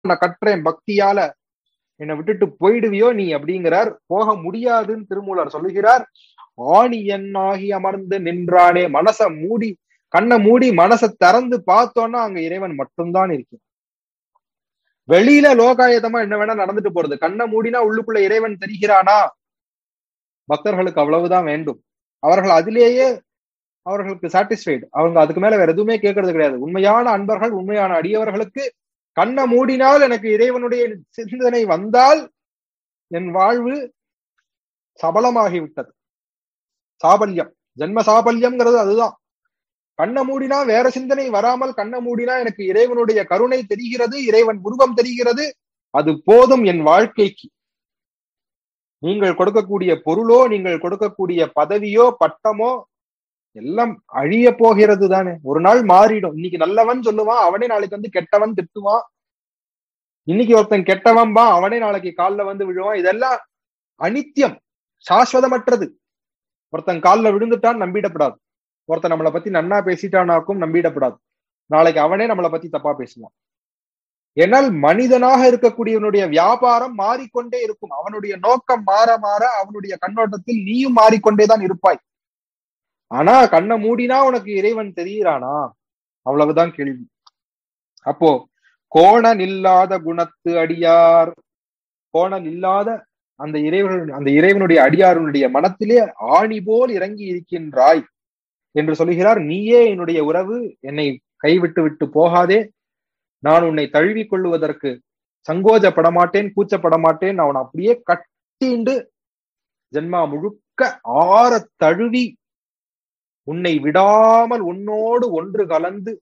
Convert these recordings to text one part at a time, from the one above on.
உன்னை கட்டுறேன் பக்தியால என்னை விட்டுட்டு போயிடுவியோ நீ அப்படிங்கிறார் போக முடியாதுன்னு திருமூலர் சொல்லுகிறார் ஆணியன் ஆகி அமர்ந்து நின்றானே மனச மூடி கண்ணை மூடி மனசை திறந்து பார்த்தோன்னா அங்க இறைவன் மட்டும்தான் இருக்கிறான் வெளியில லோகாயதமா என்ன வேணா நடந்துட்டு போறது கண்ணை மூடினா உள்ளுக்குள்ள இறைவன் தெரிகிறானா பக்தர்களுக்கு அவ்வளவுதான் வேண்டும் அவர்கள் அதிலேயே அவர்களுக்கு சாட்டிஸ்ஃபைடு அவங்க அதுக்கு மேல வேற எதுவுமே கேட்கறது கிடையாது உண்மையான அன்பர்கள் உண்மையான அடியவர்களுக்கு கண்ணை மூடினால் எனக்கு இறைவனுடைய சிந்தனை வந்தால் என் வாழ்வு சபலமாகிவிட்டது சாபல்யம் ஜென்ம சாபல்யம்ங்கிறது அதுதான் கண்ணை மூடினா வேற சிந்தனை வராமல் கண்ணை மூடினா எனக்கு இறைவனுடைய கருணை தெரிகிறது இறைவன் உருவம் தெரிகிறது அது போதும் என் வாழ்க்கைக்கு நீங்கள் கொடுக்கக்கூடிய பொருளோ நீங்கள் கொடுக்கக்கூடிய பதவியோ பட்டமோ எல்லாம் அழிய போகிறது தானே ஒரு நாள் மாறிடும் இன்னைக்கு நல்லவன் சொல்லுவான் அவனே நாளைக்கு வந்து கெட்டவன் திட்டுவான் இன்னைக்கு ஒருத்தன் கெட்டவன் பா அவனே நாளைக்கு காலில் வந்து விழுவான் இதெல்லாம் அனித்தியம் சாஸ்வதமற்றது ஒருத்தன் காலில் விழுந்துட்டான் நம்பிடப்படாது ஒருத்தன் நம்மளை பத்தி நன்னா பேசிட்டானாக்கும் நம்பிடப்படாது நாளைக்கு அவனே நம்மளை பத்தி தப்பா பேசுவான் ஏனால் மனிதனாக இருக்கக்கூடியவனுடைய வியாபாரம் மாறிக்கொண்டே இருக்கும் அவனுடைய நோக்கம் மாற மாற அவனுடைய கண்ணோட்டத்தில் நீயும் மாறிக்கொண்டேதான் இருப்பாய் ஆனா கண்ணை மூடினா உனக்கு இறைவன் தெரிகிறானா அவ்வளவுதான் கேள்வி அப்போ கோணன் இல்லாத குணத்து அடியார் கோணல் இல்லாத அந்த இறைவன் அந்த இறைவனுடைய அடியாருடைய மனத்திலே ஆணி போல் இறங்கி இருக்கின்றாய் என்று சொல்லுகிறார் நீயே என்னுடைய உறவு என்னை கைவிட்டு விட்டு போகாதே நான் உன்னை தழுவி கொள்ளுவதற்கு சங்கோஜப்பட மாட்டேன் கூச்சப்பட மாட்டேன் அவன் அப்படியே கட்டிண்டு ஜென்மா முழுக்க ஆற தழுவி உன்னை விடாமல் உன்னோடு ஒன்று கலந்து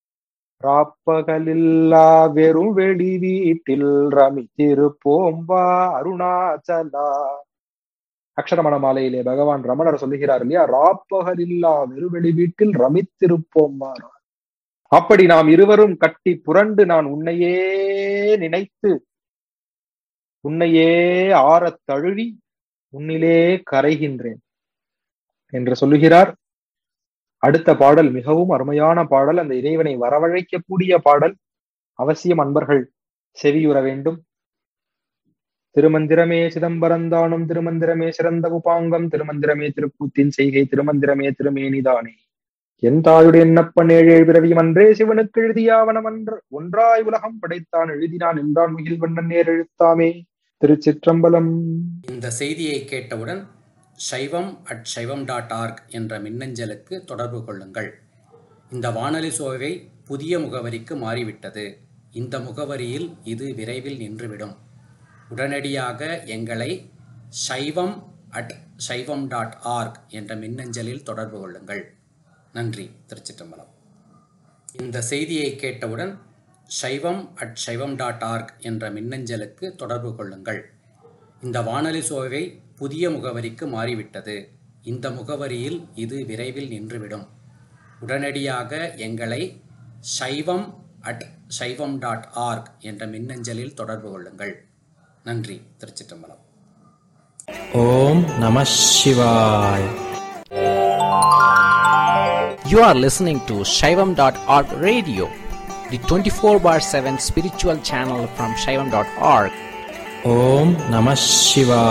ராப்பகலில்லா வெறும் வெளி வீட்டில் ரமித்திருப்போம்பா அருணாச்சலா அக்ஷரமண மாலையிலே பகவான் ரமணர் சொல்லுகிறார் இல்லையா ராப்பகலில்லா வெறுவெளி வீட்டில் ரமித்திருப்போம்பா அப்படி நாம் இருவரும் கட்டி புரண்டு நான் உன்னையே நினைத்து உன்னையே ஆறத் தழுவி உன்னிலே கரைகின்றேன் என்று சொல்லுகிறார் அடுத்த பாடல் மிகவும் அருமையான பாடல் அந்த இறைவனை வரவழைக்கக்கூடிய பாடல் அவசியம் அன்பர்கள் செவியுற வேண்டும் திருமந்திரமே சிதம்பரந்தானும் திருமந்திரமே சிறந்த உபாங்கம் திருமந்திரமே திருக்கூத்தின் செய்கை திருமந்திரமே திருமேனிதானே என் தாயுடைய எண்ணப்பன் ஏழேழு பிறவியும் அன்றே சிவனுக்கு எழுதியாவனம் அன்று ஒன்றாய் உலகம் படைத்தான் எழுதினான் என்றான் முகில் வண்ணன் நேர் எழுத்தாமே திருச்சிற்றம்பலம் இந்த செய்தியை கேட்டவுடன் சைவம் அட் சைவம் டாட் ஆர்க் என்ற மின்னஞ்சலுக்கு தொடர்பு கொள்ளுங்கள் இந்த வானொலி சோவை புதிய முகவரிக்கு மாறிவிட்டது இந்த முகவரியில் இது விரைவில் நின்றுவிடும் உடனடியாக எங்களை சைவம் அட் சைவம் டாட் ஆர்க் என்ற மின்னஞ்சலில் தொடர்பு கொள்ளுங்கள் நன்றி திருச்சிற்றம்பலம் இந்த செய்தியை கேட்டவுடன் சைவம் அட் சைவம் டாட் ஆர்க் என்ற மின்னஞ்சலுக்கு தொடர்பு கொள்ளுங்கள் இந்த வானொலி சோவை புதிய முகவரிக்கு மாறிவிட்டது இந்த முகவரியில் இது விரைவில் நின்றுவிடும் உடனடியாக எங்களை சைவம் அட் சைவம் டாட் ஆர்க் என்ற மின்னஞ்சலில் தொடர்பு கொள்ளுங்கள் நன்றி திருச்சிற்றம்பலம் ஓம் நம சிவாய் You are listening to Shaivam.org radio, the 24 bar 7 spiritual channel from Shaivam.org. ஓம் நம சிவாய்